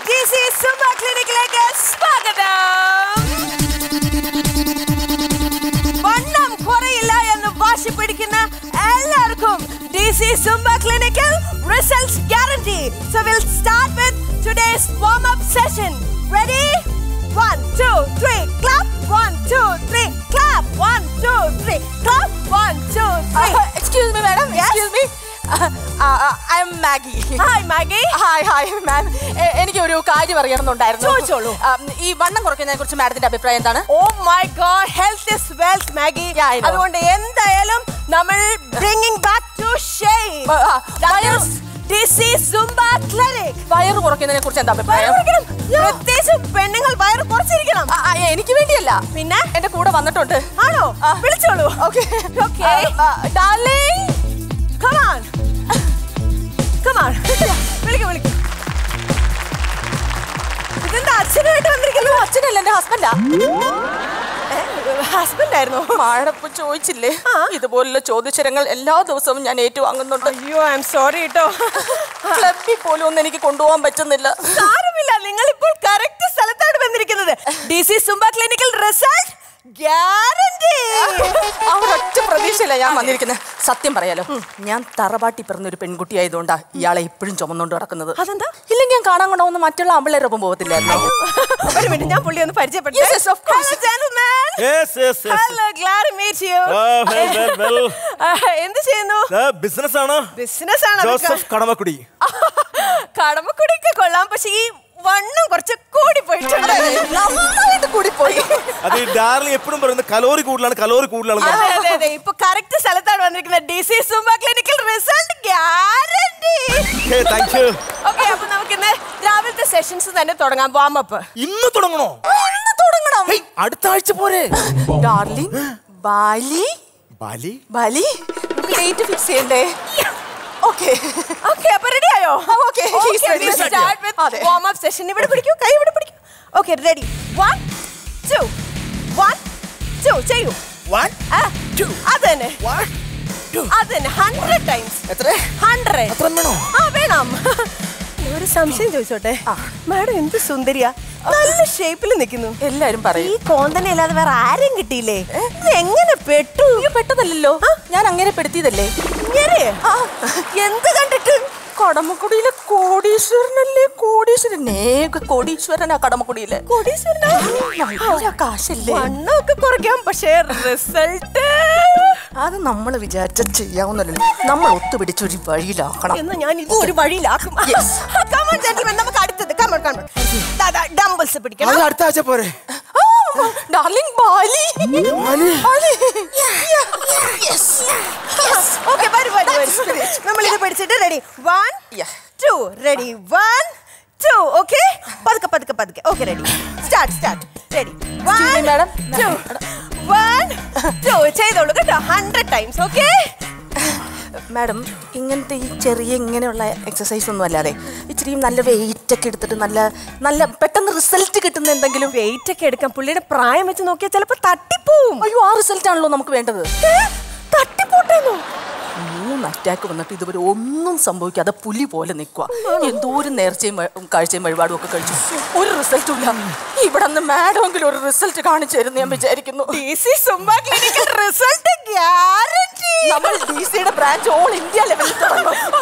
D C Suma ക്ലിനിക്കിലേക്ക് സ്വാഗതം വണ്ണം കുറയില്ല എന്ന് വാശി പിടിക്കുന്ന എല്ലാവർക്കും D C Zumba clinical results guarantee so will start with today's warm up session ready one two three clap one two three clap one two three clap one two three excuse me madam excuse me I'm Maggie hi Maggie hi hi ma'am എനിക്ക് ഒരു കാര്യം അറിയണമെന്നുണ്ടായിരുന്നു ചോദിച്ചോളൂ. Um, ഈ വണ്ണം കുറയ്ക്കുന്നതിനെ കുറിച്ച് മാഡത്തിന്റെ അഭിപ്രായം എന്താണ് oh my God health is wealth Maggie Yeah, I know. അതുകൊണ്ട് എന്തായാലും നമ്മൾ bringing back to shape Uh, uh, വയറ്- ഡിസി സുംബ ക്ലിനിക് വയറ് കുറയ്ക്കുന്നതിനെ കുറിച്ച് എന്താ വയറ് അഭിപ്രായം കുറയ്ക്കണം പ്രത്യേകിച്ച് പെണ്ണുങ്ങൾ വയറ് കുറച്ചിരിക്കണം ആ, ആ, എനിക്ക് വേണ്ടിയല്ല പിന്നെ എന്റെ കൂടെ വന്നിട്ടുണ്ട് ആണോ വിളിച്ചോളൂ okay okay darling come on come on വിളിക്കും വിളിക്കും ഇതെന്താ അച്ഛനുമായിട്ട് വന്നിരിക്കുന്നു അച്ഛനല്ല എന്റെ ഹസ്ബൻഡാ ഹസ്ബൻഡ് ആയിരുന്നു മാടപ്പ് ചോദിച്ചില്ലേ ആ. ഇതുപോലുള്ള ചോദ്യശരങ്ങൾ എല്ലാ ദിവസവും ഞാൻ ഏറ്റുവാങ്ങുന്നുണ്ട് അയ്യോ ഐ എം സോറി കേട്ടോ ക്ലബിൽ പോലും ഒന്നും എനിക്ക് കൊണ്ടുപോകാൻ പറ്റുന്നില്ല സാരമില്ല നിങ്ങൾ ഇപ്പോൾ കറക്റ്റ് സ്ഥലത്താണ് വന്നിരിക്കുന്നത് D C Zumba clinical result guarantee ആ ഒരൊറ്റ പ്രതീക്ഷയില്ല ഞാൻ വന്നിരിക്കുന്നത് സത്യം പറയാലോ ഞാൻ തറവാട്ടി പിറന്ന ഒരു പെൺകുട്ടി ആയതുകൊണ്ടാ ഇയാളെ ഇപ്പോഴും ചുമന്നുകൊണ്ട് നടക്കുന്നത് അതെന്താ? ഇല്ലെങ്കിൽ ഞാൻ കാണാൻ കൊണ്ടുവന്ന് മറ്റുള്ള ആമ്പിള്ളേരൊപ്പം പോകത്തില്ലായിരുന്നു ഒരു മിനിറ്റ് ഞാൻ പുള്ളി ഒന്ന് പരിചയപ്പെട്ടു Yes, yes, of course. Yes, yes, yes. Hello glad meet you Oh, well, well, well. എന്ത് ചെയ്യുന്നു ബിസിനസ് ആണ് ബിസിനസ് ആണ് ജോസഫ് കടമക്കുടി കടമക്കുടിയൊക്കെ കൊള്ളാം പക്ഷെ ഈ വണ്ണം കുറച്ച് കൂടി പോയിട്ടുണ്ട് നന്നായിട്ട് കൂടിപ്പോയി അത് ഈ ഡാർലി എപ്പോഴും പറയുന്നത് കലോറി കൂടുതലാണ് കലോറി കൂടുതലാണ് അതെ അതെ അതെ ഇപ്പൊ കറക്റ്റ് സ്ഥലത്താണ് വന്നിരിക്കുന്നത് D C Zumba clinical result guarantee thank you okay അപ്പൊ നമുക്ക് ഇന്ന് രാവിലത്തെ സെഷൻസ് തന്നെ തുടങ്ങാം വാം അപ്പ് ഇന്ന് തുടങ്ങണോ ഒന്ന് തുടങ്ങണം ഹേയ്, അടുത്ത ആഴ്ച പോരെ darling Bali Bali Bali date fix ചെയ്യണ്ടേ ഓക്കെ ഓക്കെ അപ്പൊ റെഡി ആയോ okay, he's ready. Start with അതെ. വാം അപ്പ് സെഷൻ ഇവിടെ പിടിക്കൂ കൈ ഇവിടെ പിടിക്കൂ okay ready one two one two ചെയ്യൂ വൺ ആ, Two. അത് തന്നെ വൺ ടു അത് തന്നെ ഹൺഡ്രഡ് ടൈംസ് എത്ര ഹൺഡ്രഡ് അത്ര വേണോ ആ വേണം ഒരു സംശയം ചോദിച്ചോട്ടെ മാഡം എന്ത് സുന്ദരിയാ നല്ല ഷേപ്പിൽ നിൽക്കുന്നു എല്ലാരും ഈ പറയും കോന്തനെ അല്ലാതെ വേറെ ആരും കിട്ടിയില്ലേ ഇത് എങ്ങനെ പെട്ടു അയ്യോ പെട്ടതല്ലല്ലോ ഞാൻ അങ്ങനെ പെടുത്തിയതല്ലേ ഇങ്ങനെ എന്ത് കണ്ടിട്ട് കടമക്കുടിയിലെ കോടീശ്വരനല്ലേ കോടീശ്വരൻ ഏക കോടീശ്വരനാ കടമക്കുടിയിലെ കോടീശ്വരനാ? നല്ല കാശല്ലേ വണ്ണമൊക്കെ കുറയ്ക്കാം പക്ഷേ റിസൾട്ട് അത് നമ്മൾ വിചാരിച്ച ചെയ്യാവുന്നല്ലോ നമ്മൾ ഒത്തുപിടിച്ചൊരു വഴിയിലാക്കണം എന്ന് ഞാൻ ഇത് ഒരു വഴിയിലാക്കും Yes. കമൺ ജെന്റിൽമെൻ നമുക്ക് അടുത്തത് കമൺ കമൺ ഡംബിൾസ് പിടിക്കണം അത് അടുത്ത ആഴ്ച പോരെ darling Bali Bali? Bali okay വരൂ വരൂ വരൂ നമ്മൾ ഇത് പിടിച്ചിട്ട് ready one Yeah. Two ready one two okay പതുക്കെ പതുക്കെ പതുക്കെ okay ready start start ready one me, madam. Two one two ചെയ്തോളൂ കേട്ടോ ഹൺഡ്രഡ് ടൈംസ് ഓക്കെ മാഡം ഇങ്ങനത്തെ ഈ ചെറിയ ഇങ്ങനെയുള്ള എക്സസൈസ് ഒന്നും അല്ലാതെ ഇച്ചിരി നല്ല വെയിറ്റ് ഒക്കെ എടുത്തിട്ട് നല്ല നല്ല പെട്ടെന്ന് റിസൾട്ട് കിട്ടുന്ന എന്തെങ്കിലും വെയിറ്റ് ഒക്കെ എടുക്കാം പുള്ളിയുടെ പ്രായം വെച്ച് നോക്കിയാൽ ചിലപ്പോൾ തട്ടിപ്പോവും അയ്യോ ആ റിസൾട്ട് ആണല്ലോ നമുക്ക് വേണ്ടത് ഏ? തട്ടിപ്പോട്ടെന്നോ മൂന്ന് അറ്റാക്ക് വന്നിട്ട് ഇതുവരെ ഒന്നും സംഭവിക്കാതെ പുലി പോലെ നിൽക്കുക എന്തോരം നേർച്ചയും വ- കാഴ്ചയും വഴിപാടും ഒക്കെ കഴിച്ചു ഒരു റിസൾട്ടും ഇല്ല ഇവിടെ നിന്ന് മാഡമെങ്കിലും ഒരു റിസൾട്ട് കാണിച്ചു തരുന്നു ഞാൻ വിചാരിക്കുന്നു D C Zumba clinical result guarantee നമ്മൾ ഡി സിയുടെ ബ്രാഞ്ച് ഓൾ ഇന്ത്യ ലെവലിൽ തുടങ്ങും